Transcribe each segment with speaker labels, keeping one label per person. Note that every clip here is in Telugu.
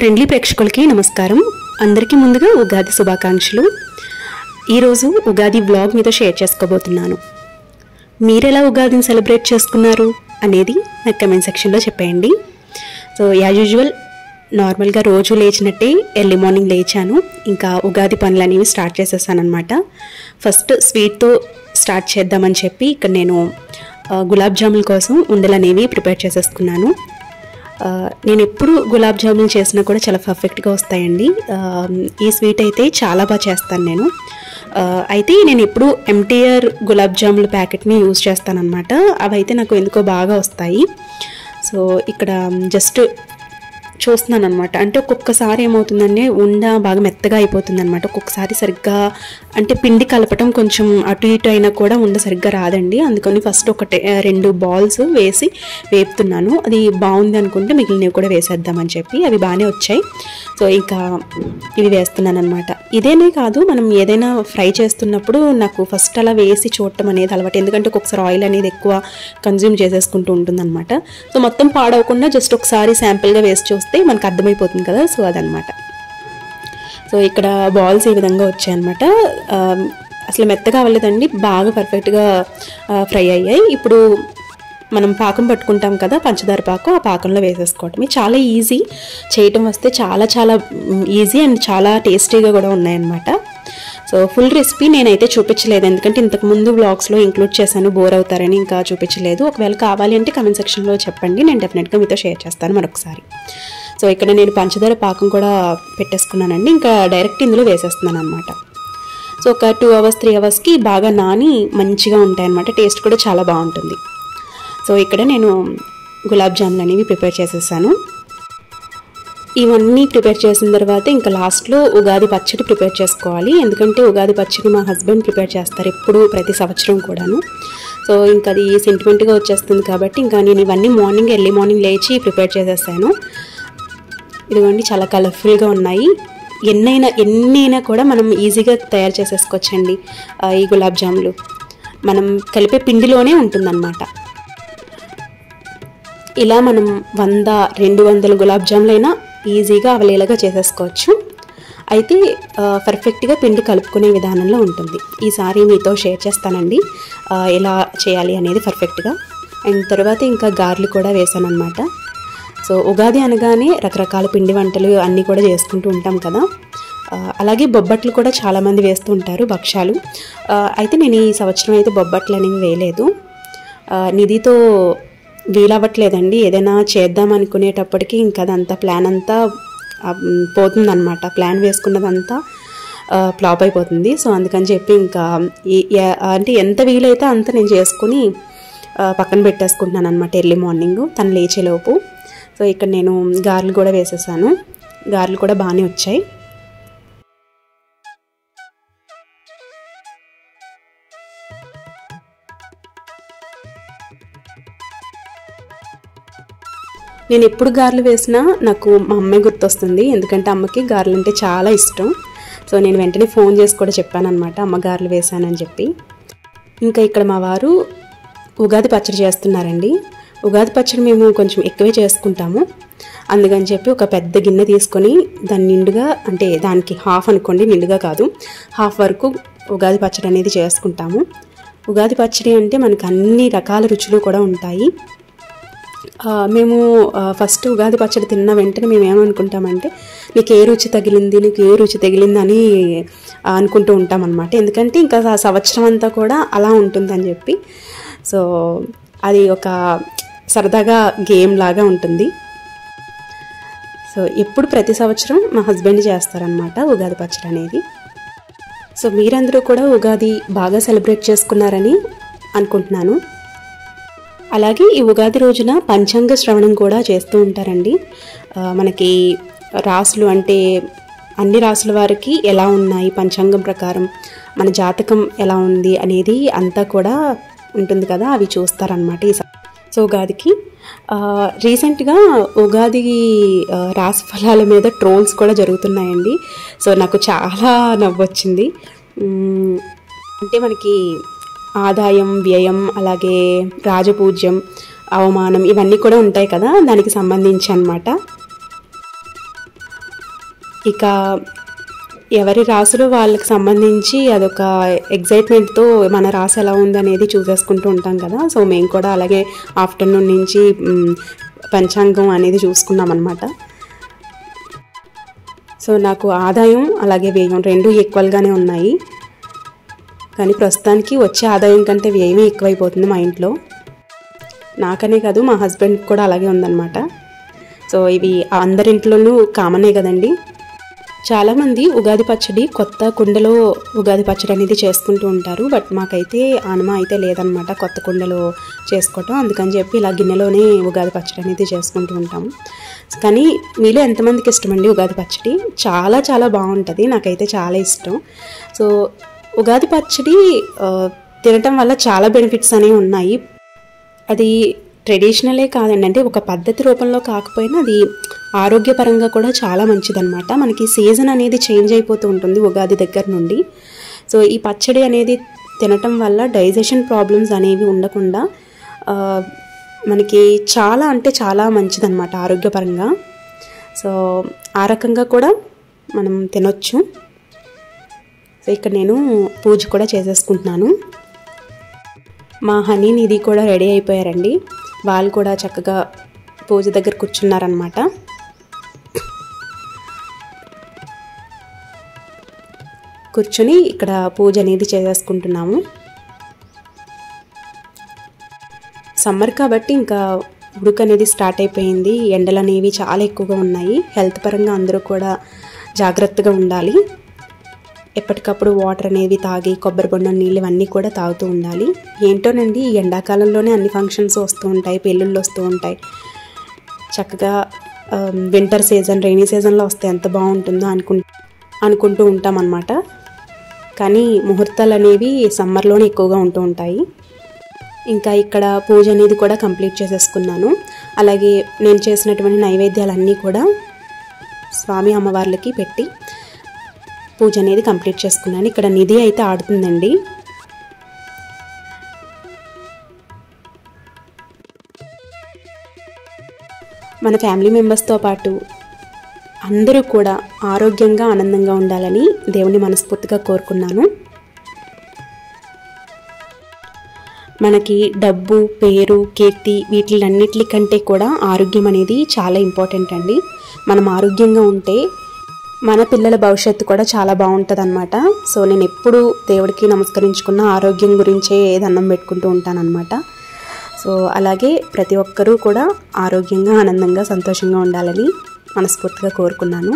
Speaker 1: ఫ్రెండ్లీ ప్రేక్షకులకి నమస్కారం అందరికీ ముందుగా ఉగాది శుభాకాంక్షలు ఈరోజు ఉగాది బ్లాగ్ మీతో షేర్ చేసుకోబోతున్నాను మీరెలా ఉగాదిని సెలబ్రేట్ చేసుకున్నారు అనేది నాకు కమెంట్ సెక్షన్లో చెప్పేయండి సో యాజ్ యూజువల్ నార్మల్గా రోజు లేచినట్టే ఎర్లీ మార్నింగ్ లేచాను ఇంకా ఉగాది పనులు అనేవి స్టార్ట్ చేసేసానమాట ఫస్ట్ స్వీట్తో స్టార్ట్ చేద్దామని చెప్పి ఇక్కడ నేను ఆ, గులాబ్ జాముల కోసం ఉండలు అనేవి ప్రిపేర్ చేసేసుకున్నాను ఆ, నేను ఎప్పుడు గులాబ్ జామున్ చేసినా కూడా చాలా పర్ఫెక్ట్గా వస్తాయండి ఆ, ఈ స్వీట్ అయితే చాలా బాగా చేస్తాను నేను ఆ, అయితే నేను ఎప్పుడు ఎంటీఆర్ గులాబ్ జాముల ప్యాకెట్ని యూజ్ చేస్తానన్నమాట అవి అయితే నాకు ఎందుకో బాగా వస్తాయి సో ఇక్కడ జస్ట్ చూస్తున్నాను అనమాట అంటే ఒక్కొక్కసారి ఏమవుతుందంటే ఉండ బాగా మెత్తగా అయిపోతుంది అనమాట ఒక్కొక్కసారి సరిగ్గా అంటే పిండి కలపటం కొంచెం అటు ఇటు అయినా కూడా ఉండ సరిగ్గా రాదండి అందుకని ఫస్ట్ ఒకటి ఆ, రెండు బాల్స్ వేసి వేపుతున్నాను అది బాగుంది అనుకుంటే మిగిలినవి కూడా వేసేద్దామని చెప్పి అవి బాగానే వచ్చాయి సో ఇంకా ఇవి వేస్తున్నాను అనమాట ఇదేనే కాదు మనం ఏదైనా ఫ్రై చేస్తున్నప్పుడు నాకు ఫస్ట్ అలా వేసి చూడటం అనేది అలవాటు ఎందుకంటే ఒక్కొక్కసారి ఆయిల్ అనేది ఎక్కువ కన్జ్యూమ్ చేసేసుకుంటూ ఉంటుందన్నమాట సో మొత్తం పాడవకుండా జస్ట్ ఒకసారి శాంపిల్గా వేసి చూస్తే మనకు అర్థమైపోతుంది కదా సో అదనమాట సో ఇక్కడ బాల్స్ ఈ విధంగా వచ్చాయన్నమాట ఆ, అసలు మెత్తగా అవ్వలేదండి బాగా పర్ఫెక్ట్గా ఫ్రై అయ్యాయి ఇప్పుడు మనం పాకం పట్టుకుంటాం కదా పంచదార పాకం ఆ పాకంలో వేసేసుకోవటమే చాలా ఈజీ చేయటం వస్తే చాలా చాలా ఈజీ అండ్ చాలా టేస్టీగా కూడా ఉన్నాయన్నమాట సో ఫుల్ రెసిపీ నేనైతే చూపించలేదు ఎందుకంటే ఇంతకు ముందు వ్లాగ్స్లో ఇంక్లూడ్ చేశాను బోర్ అవుతారని ఇంకా చూపించలేదు ఒకవేళ కావాలి అంటే కమెంట్ సెక్షన్లో చెప్పండి నేను డెఫినెట్గా మీతో షేర్ చేస్తాను మరొకసారి సో ఇక్కడ నేను పంచదార పాకం కూడా పెట్టేసుకున్నానండి ఇంకా డైరెక్ట్ ఇందులో వేసేస్తున్నాను అనమాట సో ఒక టూ అవర్స్ త్రీ అవర్స్కి బాగా నాని మంచిగా ఉంటాయి అనమాట టేస్ట్ కూడా చాలా బాగుంటుంది సో ఇక్కడ నేను గులాబ్ జాములు అనేవి ప్రిపేర్ చేసేసాను ఇవన్నీ ప్రిపేర్ చేసిన తర్వాత ఇంకా లాస్ట్లో ఉగాది పచ్చడి ప్రిపేర్ చేసుకోవాలి ఎందుకంటే ఉగాది పచ్చడి మా హస్బెండ్ ప్రిపేర్ చేస్తారు ఎప్పుడు ప్రతి సంవత్సరం కూడాను సో ఇంకా అది సెంటిమెంట్గా వచ్చేస్తుంది కాబట్టి ఇంకా నేను ఇవన్నీ మార్నింగ్ ఎర్లీ మార్నింగ్ లేచి ప్రిపేర్ చేసేసాను ఇదిగోండి చాలా కలర్ఫుల్గా ఉన్నాయి ఎన్నైనా ఎన్నైనా కూడా మనం ఈజీగా తయారు చేసేసుకోవచ్చండి ఆ, ఈ గులాబ్ జాములు మనం కలిపే పిండిలోనే ఉంటుందన్నమాట ఇలా మనం వంద రెండు వందల గులాబ్ జాములైనా ఈజీగా అవలేలాగా చేసేసుకోవచ్చు అయితే ఆ, పర్ఫెక్ట్గా పిండి కలుపుకునే విధానంలో ఉంటుంది ఈసారి మీతో షేర్ చేస్తానండి ఆ, ఎలా చేయాలి అనేది పర్ఫెక్ట్గా అండ్ తర్వాత ఇంకా గార్లు కూడా వేసాను అనమాట సో ఉగాది అనగానే రకరకాల పిండి వంటలు అన్నీ కూడా చేసుకుంటూ ఉంటాం కదా ఆ, అలాగే బొబ్బట్లు కూడా చాలామంది వేస్తూ ఉంటారు భక్ష్యాలు ఆ, అయితే నేను ఈ సంవత్సరం అయితే బొబ్బట్లు అనేవి వేయలేదు ఆ, నిధితో వీలవ్వట్లేదండి ఏదైనా చేద్దాం అనుకునేటప్పటికి ఇంకా అదంతా ప్లాన్ అంతా పోతుందన్నమాట ప్లాన్ వేసుకున్నదంతా ఫ్లాప్ అయిపోతుంది సో అందుకని చెప్పి ఇంకా ఈ- ఏ- అంటే ఎంత వీలైతే అంత నేను చేసుకుని ఆ, పక్కన పెట్టేసుకుంటున్నాను అనమాట ఎర్లీ మార్నింగ్ తను లేచేలోపు సో ఇక్కడ నేను గారెలు కూడా వేసేసాను గారెలు కూడా బాగానే వచ్చాయి నేను ఎప్పుడు గారెలు వేసినా నాకు మా అమ్మాయి గుర్తొస్తుంది ఎందుకంటే అమ్మకి గారెలు అంటే చాలా ఇష్టం సో నేను వెంటనే ఫోన్ చేసి కూడా చెప్పాను అనమాట అమ్మ గారెలు వేశానని చెప్పి ఇంకా ఇక్కడ మా వారు ఉగాది పచ్చడి చేస్తున్నారండి ఉగాది పచ్చడి మేము కొంచెం ఎక్కువే చేసుకుంటాము అందుకని చెప్పి ఒక పెద్ద గిన్నె తీసుకొని దాని నిండుగా అంటే దానికి హాఫ్ అనుకోండి నిండుగా కాదు హాఫ్ వరకు ఉగాది పచ్చడి అనేది చేసుకుంటాము ఉగాది పచ్చడి అంటే మనకు అన్ని రకాల రుచులు కూడా ఉంటాయి ఆ, మేము ఆ, ఫస్ట్ ఉగాది పచ్చడి తిన్న వెంటనే మేము ఏమనుకుంటామంటే నీకు ఏ రుచి తగిలింది నీకు ఏ రుచి తగిలింది అని ఆ, అనుకుంటూ ఉంటాం అనమాట ఎందుకంటే ఇంకా ఆ సంవత్సరం అంతా కూడా అలా ఉంటుందని చెప్పి సో అది ఒక సరదాగా గేమ్ లాగా ఉంటుంది సో ఎప్పుడు ప్రతి సంవత్సరం మా హస్బెండ్ చేస్తారనమాట ఉగాది పచ్చడి అనేది సో మీరందరూ కూడా ఉగాది బాగా సెలబ్రేట్ చేసుకున్నారని అనుకుంటున్నాను అలాగే ఈ ఉగాది రోజున పంచాంగ శ్రవణం కూడా చేస్తూ ఉంటారండి ఆ, మనకి రాసులు అంటే అన్ని రాసుల వారికి ఎలా ఉన్నాయి పంచాంగం ప్రకారం మన జాతకం ఎలా ఉంది అనేది అంతా కూడా ఉంటుంది కదా అవి చూస్తారనమాట ఈ స- సో ఉగాదికి ఆ, రీసెంట్గా ఉగాది ఆ, రాశి ఫలాల మీద ట్రోల్స్ కూడా జరుగుతున్నాయండి సో నాకు చాలా నవ్వొచ్చింది మ్, అంటే మనకి ఆదాయం వ్యయం అలాగే రాజపూజ్యం అవమానం ఇవన్నీ కూడా ఉంటాయి కదా దానికి సంబంధించి అనమాట ఇక ఎవరి రాసులు వాళ్ళకి సంబంధించి అదొక ఎగ్జైట్మెంట్తో మన రాశి ఎలా ఉంది అనేది చూసేసుకుంటూ ఉంటాం కదా సో మేము కూడా అలాగే ఆఫ్టర్నూన్ నుంచి మ్, పంచాంగం అనేది చూసుకున్నాం అనమాట సో నాకు ఆదాయం అలాగే వ్యయం రెండు ఈక్వల్గానే ఉన్నాయి కానీ ప్రస్తుతానికి వచ్చే ఆదాయం కంటే వ్యయమే ఎక్కువైపోతుంది మా ఇంట్లో నాకనే కాదు మా హస్బెండ్ కూడా అలాగే ఉందన్నమాట సో ఇవి అందరింట్లోనూ కామనే కదండి చాలామంది ఉగాది పచ్చడి కొత్త కుండలో ఉగాది పచ్చడి అనేది చేసుకుంటూ ఉంటారు బట్ మాకైతే ఆనమా అయితే లేదనమాట కొత్త కుండలో చేసుకోవటం అందుకని చెప్పి ఇలా గిన్నెలోనే ఉగాది పచ్చడి అనేది చేసుకుంటూ ఉంటాము కానీ మీలో ఎంతమందికి ఇష్టమండి ఉగాది పచ్చడి చాలా చాలా బాగుంటుంది నాకైతే చాలా ఇష్టం సో ఉగాది పచ్చడి ఆ, తినటం వల్ల చాలా బెనిఫిట్స్ అనేవి ఉన్నాయి అది ట్రెడిషనలే కాదండి అంటే ఒక పద్ధతి రూపంలో కాకపోయినా అది ఆరోగ్యపరంగా కూడా చాలా మంచిదన్నమాట మనకి సీజన్ అనేది చేంజ్ అయిపోతూ ఉంటుంది ఉగాది దగ్గర నుండి సో ఈ పచ్చడి అనేది తినటం వల్ల డైజెషన్ ప్రాబ్లమ్స్ అనేవి ఉండకుండా ఆ, మనకి చాలా అంటే చాలా మంచిదన్నమాట ఆరోగ్యపరంగా సో ఆ రకంగా కూడా మనం తినొచ్చు సో ఇక్కడ నేను పూజ కూడా చేసేసుకుంటున్నాను మా హనీని ఇది కూడా రెడీ అయిపోయారండి వాళ్ళు కూడా చక్కగా పూజ దగ్గర కూర్చున్నారనమాట కూర్చొని ఇక్కడ పూజ అనేది చేసేసుకుంటున్నాము సమ్మర్ కాబట్టి ఇంకా ఉడుకు అనేది స్టార్ట్ అయిపోయింది ఎండలు అనేవి చాలా ఎక్కువగా ఉన్నాయి హెల్త్ పరంగా అందరూ కూడా జాగ్రత్తగా ఉండాలి ఎప్పటికప్పుడు వాటర్ అనేవి తాగి కొబ్బరి బొండం నీళ్ళు ఇవన్నీ కూడా తాగుతూ ఉండాలి ఏంటోనండి ఈ ఎండాకాలంలోనే అన్ని ఫంక్షన్స్ వస్తూ ఉంటాయి పెళ్ళిళ్ళు వస్తూ ఉంటాయి చక్కగా వింటర్ సీజన్ రైనీ సీజన్లో వస్తే ఎంత బాగుంటుందో అనుకు అనుకుంటూ ఉంటాం అన్నమాట కానీ ముహూర్తాలు అనేవి సమ్మర్లోనే ఎక్కువగా ఉంటూ ఉంటాయి ఇంకా ఇక్కడ పూజ అనేది కూడా కంప్లీట్ చేసేసుకున్నాను అలాగే నేను చేసినటువంటి నైవేద్యాలన్నీ కూడా స్వామి అమ్మవార్లకి పెట్టి పూజ అనేది కంప్లీట్ చేసుకున్నాను ఇక్కడ నిధి అయితే ఆడుతుందండి మన ఫ్యామిలీ మెంబర్స్తో పాటు అందరూ కూడా ఆరోగ్యంగా ఆనందంగా ఉండాలని దేవుని మనస్ఫూర్తిగా కోరుకున్నాను మనకి డబ్బు పేరు కీర్తి వీటిలన్నిటి కంటే కూడా ఆరోగ్యం అనేది చాలా ఇంపార్టెంట్ అండి మనం ఆరోగ్యంగా ఉంటే మన పిల్లల భవిష్యత్తు కూడా చాలా బాగుంటుంది అనమాట సో నేను ఎప్పుడు దేవుడికి నమస్కరించుకున్న ఆరోగ్యం గురించే దండం పెట్టుకుంటూ ఉంటానన్నమాట సో అలాగే ప్రతి ఒక్కరూ కూడా ఆరోగ్యంగా ఆనందంగా సంతోషంగా ఉండాలని మనస్ఫూర్తిగా కోరుకున్నాను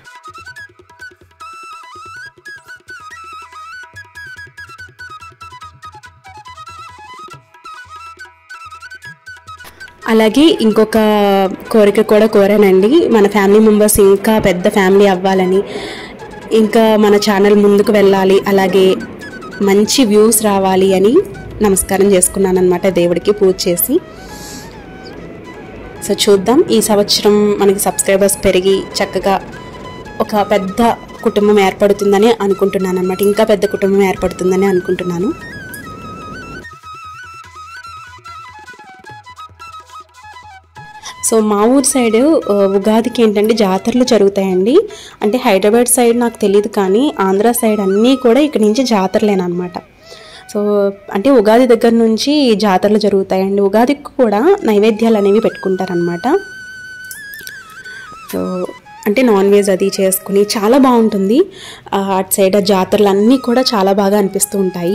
Speaker 1: అలాగే ఇంకొక కోరిక కూడా కోరానండి మన ఫ్యామిలీ మెంబర్స్ ఇంకా పెద్ద ఫ్యామిలీ అవ్వాలని ఇంకా మన ఛానల్ ముందుకు వెళ్ళాలి అలాగే మంచి వ్యూస్ రావాలి అని నమస్కారం చేసుకున్నాను అనమాట దేవుడికి పూజ చేసి సో చూద్దాం ఈ సంవత్సరం మనకి సబ్స్క్రైబర్స్ పెరిగి చక్కగా ఒక పెద్ద కుటుంబం ఏర్పడుతుందని అనుకుంటున్నాను అనమాట ఇంకా పెద్ద కుటుంబం ఏర్పడుతుందని అనుకుంటున్నాను సో మా ఊరు సైడ్ ఆ, ఉగాదికి ఏంటంటే జాతరలు జరుగుతాయండి అంటే హైదరాబాద్ సైడ్ నాకు తెలియదు కానీ ఆంధ్ర సైడ్ అన్నీ కూడా ఇక్కడ నుంచి జాతరలేనమాట సో అంటే ఉగాది దగ్గర నుంచి జాతరలు జరుగుతాయండి ఉగాదికి కూడా నైవేద్యాలు అనేవి పెట్టుకుంటారనమాట సో అంటే నాన్ వెజ్ అది చేసుకుని చాలా బాగుంటుంది ఆ, అటు సైడ్ ఆ జాతరలు అన్నీ కూడా చాలా బాగా అనిపిస్తూ ఉంటాయి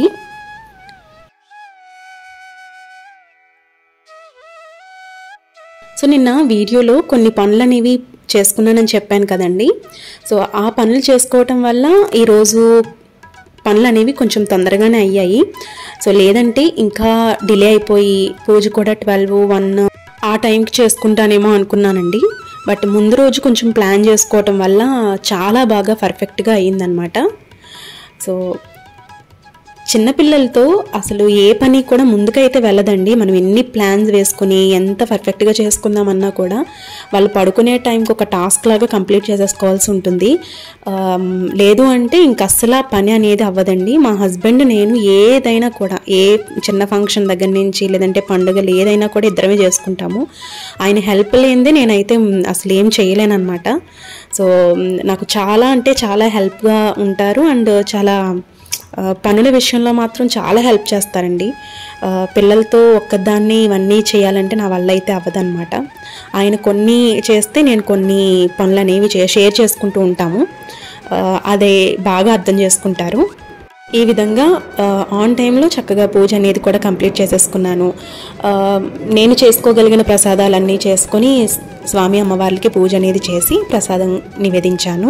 Speaker 1: సో నిన్న వీడియోలో కొన్ని పనులు అనేవి చేసుకున్నానని చెప్పాను కదండి సో ఆ పనులు చేసుకోవటం వల్ల ఈరోజు పనులు అనేవి కొంచెం తొందరగానే అయ్యాయి సో లేదంటే ఇంకా డిలే అయిపోయి పూజ కూడా ట్వెల్వ్ వన్ ఆ టైంకి చేసుకుంటానేమో అనుకున్నానండి బట్ ముందు రోజు కొంచెం ప్లాన్ చేసుకోవటం వల్ల చాలా బాగా పర్ఫెక్ట్గా అయ్యిందనమాట సో చిన్నపిల్లలతో అసలు ఏ పని కూడా ముందుకైతే వెళ్ళదండి మనం ఎన్ని ప్లాన్స్ వేసుకుని ఎంత పర్ఫెక్ట్గా చేసుకుందామన్నా కూడా వాళ్ళు పడుకునే టైంకి ఒక టాస్క్ లాగా కంప్లీట్ చేసేసుకోవాల్సి ఉంటుంది ఆమ్, లేదు అంటే ఇంక అస్సలు ఆ పని అనేది అవ్వదండి మా హస్బెండ్ నేను ఏదైనా కూడా ఏ చిన్న ఫంక్షన్ దగ్గర నుంచి లేదంటే పండుగలు ఏదైనా కూడా ఇద్దరమే చేసుకుంటాము ఆయన హెల్ప్ లేనిదే నేనైతే మ్, అసలు ఏం చేయలేనమాట సో మ్, నాకు చాలా అంటే చాలా హెల్ప్గా ఉంటారు అండ్ చాలా ఆ, పనుల విషయంలో మాత్రం చాలా హెల్ప్ చేస్తారండి ఆ, పిల్లలతో ఒక్కదాన్ని ఇవన్నీ చేయాలంటే నా వల్ల అయితే అవ్వదన్నమాట ఆయన కొన్ని చేస్తే నేను కొన్ని పనులు అనేవి చే- షేర్ చేసుకుంటూ ఉంటాము ఆ, అదే బాగా అర్థం చేసుకుంటారు ఈ విధంగా ఆ, ఆన్ టైంలో చక్కగా పూజ అనేది కూడా కంప్లీట్ చేసేసుకున్నాను ఆ, నేను చేసుకోగలిగిన ప్రసాదాలన్నీ చేసుకొని స్వామి అమ్మవార్లకి పూజ అనేది చేసి ప్రసాదం నివేదించాను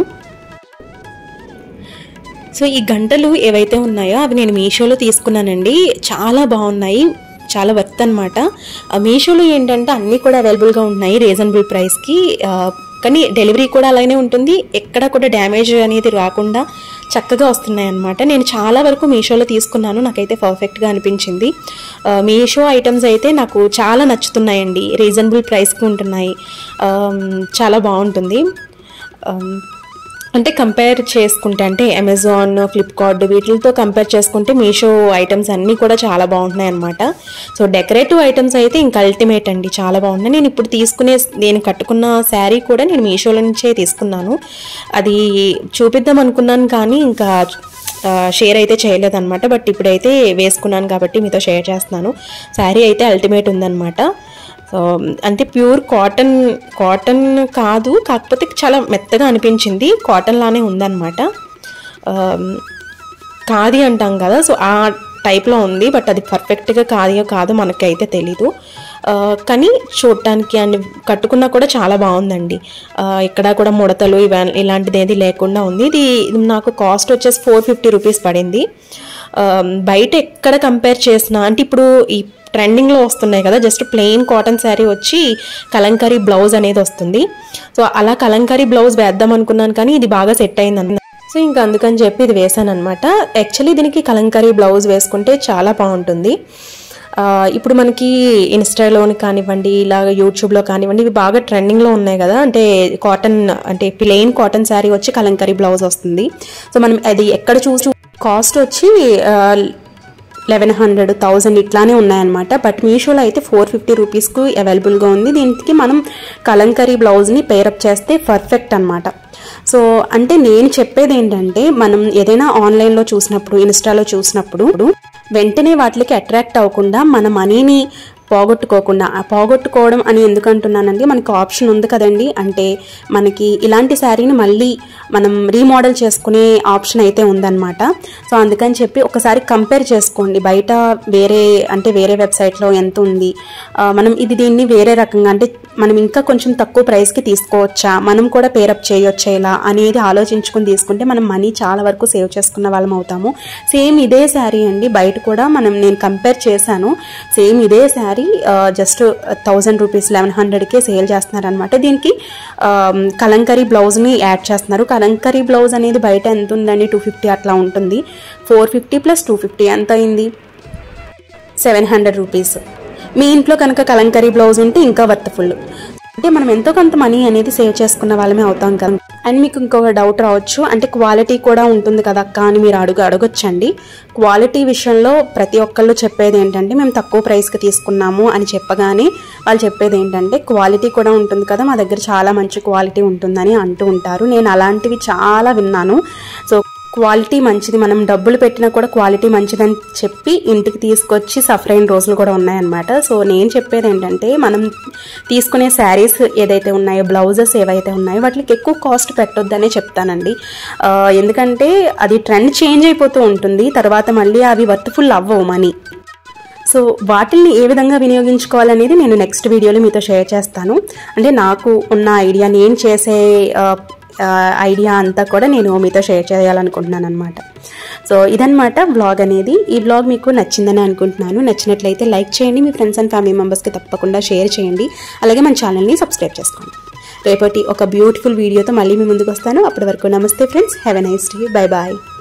Speaker 1: సో ఈ గంటలు ఏవైతే ఉన్నాయో అవి నేను మీషోలో తీసుకున్నానండి చాలా బాగున్నాయి చాలా వర్త్ అనమాట మీషోలో ఏంటంటే అన్నీ కూడా అవైలబుల్గా ఉన్నాయి రీజనబుల్ ప్రైస్కి ఆ, కానీ డెలివరీ కూడా అలానే ఉంటుంది ఎక్కడ కూడా డ్యామేజ్ అనేది రాకుండా చక్కగా వస్తున్నాయి అనమాట నేను చాలా వరకు మీషోలో తీసుకున్నాను నాకైతే పర్ఫెక్ట్గా అనిపించింది ఆ, మీషో ఐటమ్స్ అయితే నాకు చాలా నచ్చుతున్నాయండి రీజనబుల్ ప్రైస్కి ఉంటున్నాయి ఆ, చాలా బాగుంటుంది ఆ, అంటే కంపేర్ చేసుకుంటే అంటే అమెజాన్ ఫ్లిప్కార్ట్ వీటితో కంపేర్ చేసుకుంటే మీషో ఐటమ్స్ అన్నీ కూడా చాలా బాగుంటున్నాయి అనమాట సో డెకరేటివ్ ఐటమ్స్ అయితే ఇంకా అల్టిమేట్ అండి చాలా బాగున్నాయి నేను ఇప్పుడు తీసుకునే నేను కట్టుకున్న శారీ కూడా నేను మీషోలో నుంచే తీసుకున్నాను అది చూపిద్దాం అనుకున్నాను కానీ ఇంకా ఆ, షేర్ అయితే చేయలేదన్నమాట బట్ ఇప్పుడైతే వేసుకున్నాను కాబట్టి మీతో షేర్ చేస్తున్నాను శారీ అయితే అల్టిమేట్ ఉందన్నమాట సో అంటే ప్యూర్ కాటన్ కాటన్ కాదు కాకపోతే చాలా మెత్తగా అనిపించింది కాటన్ లానే ఉందన్నమాట ఆమ్, ఖాదీ అంటాం కదా సో ఆ టైప్లో ఉంది బట్ అది పర్ఫెక్ట్గా ఖాదీయో కాదో మనకైతే తెలీదు ఆ, కానీ చూడటానికి అండ్ కట్టుకున్నా కూడా చాలా బాగుందండి ఆ, ఇక్కడ కూడా ముడతలు ఇవ ఇలాంటిది ఏది లేకుండా ఉంది ఇది ఇది నాకు కాస్ట్ వచ్చేసి ఫోర్ ఫిఫ్టీ రూపీస్ పడింది ఆ, బయట ఎక్కడ కంపేర్ చేసినా అంటే ఇప్పుడు ఈ ట్రెండింగ్లో వస్తున్నాయి కదా జస్ట్ ప్లెయిన్ కాటన్ శారీ వచ్చి కలంకారీ బ్లౌజ్ అనేది వస్తుంది సో అలా కలంకారీ బ్లౌజ్ వేద్దాం అనుకున్నాను కానీ ఇది బాగా సెట్ అయింది సో ఇంకా అందుకని చెప్పి ఇది వేసాను అనమాట యాక్చువల్లీ దీనికి కలంకారీ బ్లౌజ్ వేసుకుంటే చాలా బాగుంటుంది ఆ, ఇప్పుడు మనకి ఇన్స్టాలోని కానివ్వండి ఇలాగ యూట్యూబ్లో కానివ్వండి ఇవి బాగా ట్రెండింగ్లో ఉన్నాయి కదా అంటే కాటన్ అంటే ప్లెయిన్ కాటన్ శారీ వచ్చి కలంకారీ బ్లౌజ్ వస్తుంది సో మనం అది ఎక్కడ చూసి కాస్ట్ వచ్చి లెవెన్ హండ్రెడ్ థౌజండ్ ఇట్లానే ఉన్నాయన్నమాట బట్ మీషోలో అయితే ఫోర్ ఫిఫ్టీ రూపీస్కు అవైలబుల్గా ఉంది దీనికి మనం కలంకరీ బ్లౌజ్ని పేరప్ చేస్తే పర్ఫెక్ట్ అనమాట సో అంటే నేను చెప్పేది ఏంటంటే మనం ఏదైనా ఆన్లైన్లో చూసినప్పుడు ఇన్స్టాలో చూసినప్పుడు వెంటనే వాటికి అట్రాక్ట్ అవ్వకుండా మన మనీని పోగొట్టుకోకుండా ఆ పోగొట్టుకోవడం అని ఎందుకు అంటున్నానంటే మనకి ఆప్షన్ ఉంది కదండి అంటే మనకి ఇలాంటి శారీని మళ్ళీ మనం రీమోడల్ చేసుకునే ఆప్షన్ అయితే ఉందన్నమాట సో అందుకని చెప్పి ఒకసారి కంపేర్ చేసుకోండి బయట వేరే అంటే వేరే వెబ్సైట్లో ఎంత ఉంది ఆ, మనం ఇది దీన్ని వేరే రకంగా అంటే మనం ఇంకా కొంచెం తక్కువ ప్రైస్కి తీసుకోవచ్చా మనం కూడా పేరప్ చేయొచ్చా ఇలా అనేది ఆలోచించుకుని తీసుకుంటే మనం మనీ చాలా వరకు సేవ్ చేసుకున్న వాళ్ళం అవుతాము సేమ్ ఇదే శారీ అండి బయట కూడా మనం నేను కంపేర్ చేశాను సేమ్ ఇదే sari just thousand rupees eleven హండ్రెడ్కే సేల్ చేస్తున్నారు అనమాట దీనికి ఆ, కలంకరీ బ్లౌజ్ని యాడ్ చేస్తున్నారు కలంకరీ బ్లౌజ్ అనేది బయట ఎంత ఉందండి టూ ఫిఫ్టీ అట్లా ఉంటుంది four fifty plus two fifty ఎంత అయింది సెవెన్ హండ్రెడ్ రూపీస్ మీ ఇంట్లో కనుక కలంకరీ బ్లౌజ్ ఉంటే ఇంకా వర్త్ఫుల్ అంటే మనం ఎంతో కొంత మనీ అనేది సేవ్ చేసుకున్న వాళ్ళమే అవుతాం కదా అండ్ మీకు ఇంకొక డౌట్ రావచ్చు అంటే క్వాలిటీ కూడా ఉంటుంది కదా అక్క అని మీరు అడుగు అడగొచ్చండి క్వాలిటీ విషయంలో ప్రతి ఒక్కళ్ళు చెప్పేది ఏంటంటే మేము తక్కువ ప్రైస్కి తీసుకున్నాము అని చెప్పగానే వాళ్ళు చెప్పేది ఏంటంటే క్వాలిటీ కూడా ఉంటుంది కదా మా దగ్గర చాలా మంచి క్వాలిటీ ఉంటుందని అంటూ ఉంటారు నేను అలాంటివి చాలా విన్నాను సో క్వాలిటీ మంచిది మనం డబ్బులు పెట్టినా కూడా క్వాలిటీ మంచిదని చెప్పి ఇంటికి తీసుకొచ్చి సఫర్ అయిన రోజులు కూడా ఉన్నాయన్నమాట సో నేను చెప్పేది ఏంటంటే మనం తీసుకునే శారీస్ ఏదైతే ఉన్నాయో బ్లౌజెస్ ఏవైతే ఉన్నాయో వాటికి ఎక్కువ కాస్ట్ పెట్టొద్దనే చెప్తానండి ఆ, ఎందుకంటే అది ట్రెండ్ చేంజ్ అయిపోతూ ఉంటుంది తర్వాత మళ్ళీ అవి వర్త్ఫుల్ అవ్వవు మనీ సో వాటిల్ని ఏ విధంగా వినియోగించుకోవాలనేది నేను నెక్స్ట్ వీడియోలో మీతో షేర్ చేస్తాను అంటే నాకు ఉన్న ఐడియా నేను చేసే ఆ, ఆ, ఐడియా అంతా కూడా నేను మీతో షేర్ చేయాలనుకుంటున్నాను అనమాట సో ఇదనమాట బ్లాగ్ అనేది ఈ బ్లాగ్ మీకు నచ్చిందని అనుకుంటున్నాను నచ్చినట్లయితే లైక్ చేయండి మీ ఫ్రెండ్స్ అండ్ ఫ్యామిలీ మెంబర్స్కి తప్పకుండా షేర్ చేయండి అలాగే మన ఛానల్ని సబ్స్క్రైబ్ చేసుకోండి రేపటి ఒక బ్యూటిఫుల్ వీడియోతో మళ్ళీ మీ ముందుకు వస్తాను అప్పటి వరకు నమస్తే friends have a nice day bye bye